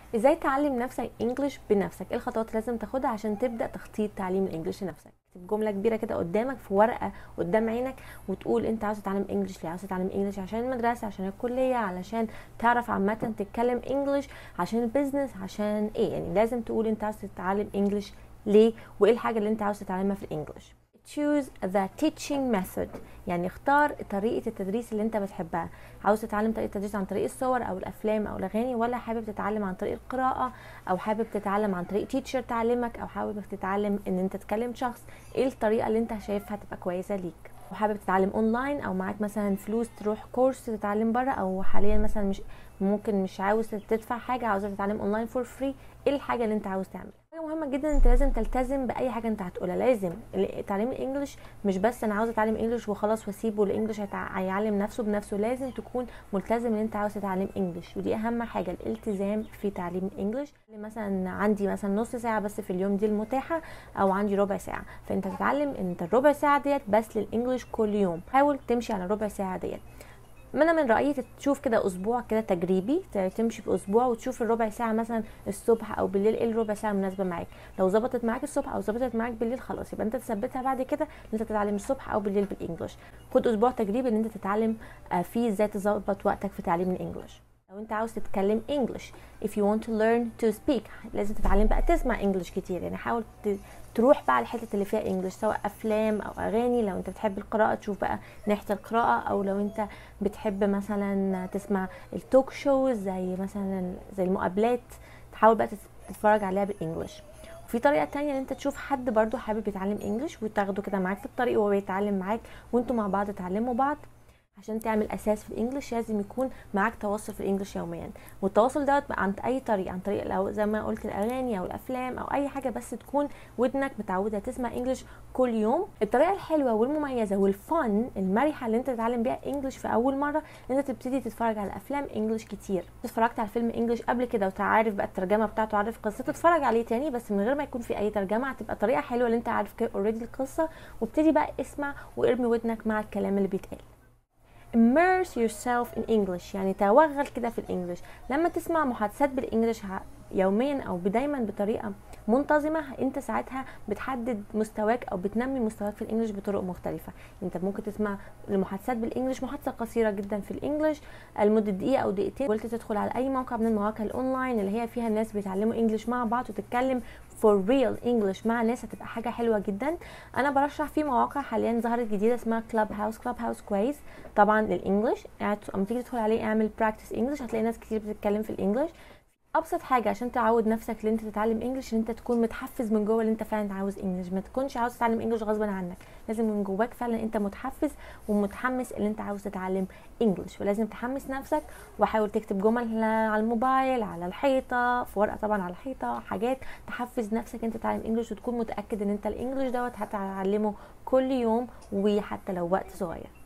ازاي تعلم نفسك انجلش بنفسك ايه الخطوات اللي لازم تاخدها عشان تبدا تخطيط تعليم الانجليش لنفسك تكتب جمله كبيره كده قدامك في ورقه قدام عينك وتقول انت عاوز تتعلم انجليش ليه عاوز تتعلم انجليش عشان المدرسه عشان الكليه علشان تعرف عامه تتكلم انجليش عشان البيزنس عشان ايه يعني لازم تقول انت عاوز تتعلم انجليش ليه وايه الحاجه اللي انت عاوز تتعلمها في الانجليش choose the teaching method يعني اختار طريقة التدريس اللي انت بتحبها عاوز تتعلم طريقة التدريس عن طريق الصور او الافلام او الاغاني ولا حابب تتعلم عن طريق القراءة او حابب تتعلم عن طريق تيتشر تعلمك او حابب تتعلم ان انت تكلم شخص ايه الطريقة اللي انت شايفها تبقى كويسة ليك وحابب تتعلم اونلاين او معاك مثلا فلوس تروح كورس تتعلم بره او حاليا مثلا مش ممكن مش عاوز تدفع حاجة عاوز تتعلم اونلاين فور فري ايه الحاجة اللي انت عاوز تعملها حاجه مهمه جدا انت لازم تلتزم باي حاجه انت هتقولها لازم تعليم الانجليش مش بس انا عاوز اتعلم انجليش وخلاص واسيبه الانجليش هيعلم نفسه بنفسه لازم تكون ملتزم ان انت عاوز تتعلم انجليش ودي اهم حاجه الالتزام في تعليم الانجليش مثلا عندي مثلا نص ساعه بس في اليوم دي المتاحه او عندي ربع ساعه فانت تتعلم انت الربع ساعه ديت بس للانجليش كل يوم حاول تمشي على الربع ساعه ديت انا من رايي تشوف كده اسبوع كده تجريبي تمشي في اسبوع وتشوف الربع ساعه مثلا الصبح او بالليل ايه الربع ساعه مناسبه معاك لو ظبطت معاك الصبح او ظبطت معاك بالليل خلاص يبقى انت تثبتها بعد كده ان انت تتعلم الصبح او بالليل بالانجلش خد اسبوع تجريبي ان انت تتعلم فيه ازاي تظبط وقتك في تعليم الانجليش لو انت عاوز تتكلم انجلش if you want to learn to speak لازم تتعلم بقى تسمع انجلش كتير يعني حاول تروح بقى الحتة اللي فيها انجلش سواء افلام او اغاني لو انت بتحب القراءة تشوف بقى ناحية القراءة او لو انت بتحب مثلا تسمع التوك شوز زي مثلا زي المقابلات تحاول بقى تتفرج عليها بالانجلش وفي طريقه تانية ان انت تشوف حد برضو حابب يتعلم انجلش وتاخده كده معاك في الطريق وهو بيتعلم معاك وانتوا مع بعض تعلموا بعض عشان تعمل اساس في الانجليش لازم يكون معاك تواصل في الانجليش يوميا والتواصل دوت عن اي طريق عن طريق لو زي ما قلت الاغاني او الافلام او اي حاجه بس تكون ودنك متعوده تسمع انجليش كل يوم الطريقه الحلوه والمميزه والفن المرحه اللي انت تتعلم بيها انجليش في اول مره ان انت تبتدي تتفرج على افلام انجليش كتير اتفرجت على فيلم انجليش قبل كده وتعرف بقى الترجمه بتاعته عارف قصته تتفرج عليه تاني بس من غير ما يكون في اي ترجمه هتبقى طريقه حلوه اللي انت عارف اوريدي القصه وابتدي بقى اسمع وارمي ودنك مع الكلام اللي بيتقال immerse yourself in English يعني توغل كده في الانجليش لما تسمع محادثات بالانجليش يوميا او دايما بطريقه منتظمه انت ساعتها بتحدد مستواك او بتنمي مستواك في الانجليش بطرق مختلفه انت ممكن تسمع المحادثات بالانجليش محادثه قصيره جدا في الانجليش لمده دقيقه او دقيقتين قلت تدخل على اي موقع من المواقع الاونلاين اللي هي فيها الناس بيتعلموا انجليش مع بعض وتتكلم فور ريل انجلش مع ناس هتبقى حاجه حلوه جدا انا برشح في مواقع حاليا ظهرت جديده اسمها كلاب هاوس كلاب هاوس كويس طبعا للانجلش اما تيجي تدخل عليه اعمل براكتس انجلش هتلاقي ناس كتير بتتكلم في الانجلش ابسط حاجه عشان تعود نفسك ان انت تتعلم انجلش ان انت تكون متحفز من جوه ان انت فعلا عاوز انجلش ما تكونش عاوز تتعلم انجلش غصبا عنك لازم من جواك فعلا انت متحفز ومتحمس ان انت عاوز تتعلم انجلش ولازم تحمس نفسك وحاول تكتب جمل على الموبايل على الحيطه في ورقه طبعا على الحيطه حاجات تحفز نفسك انت تتعلم انجلش وتكون متاكد ان انت الانجلش دوت هتتعلمه كل يوم وحتى لو وقت صغير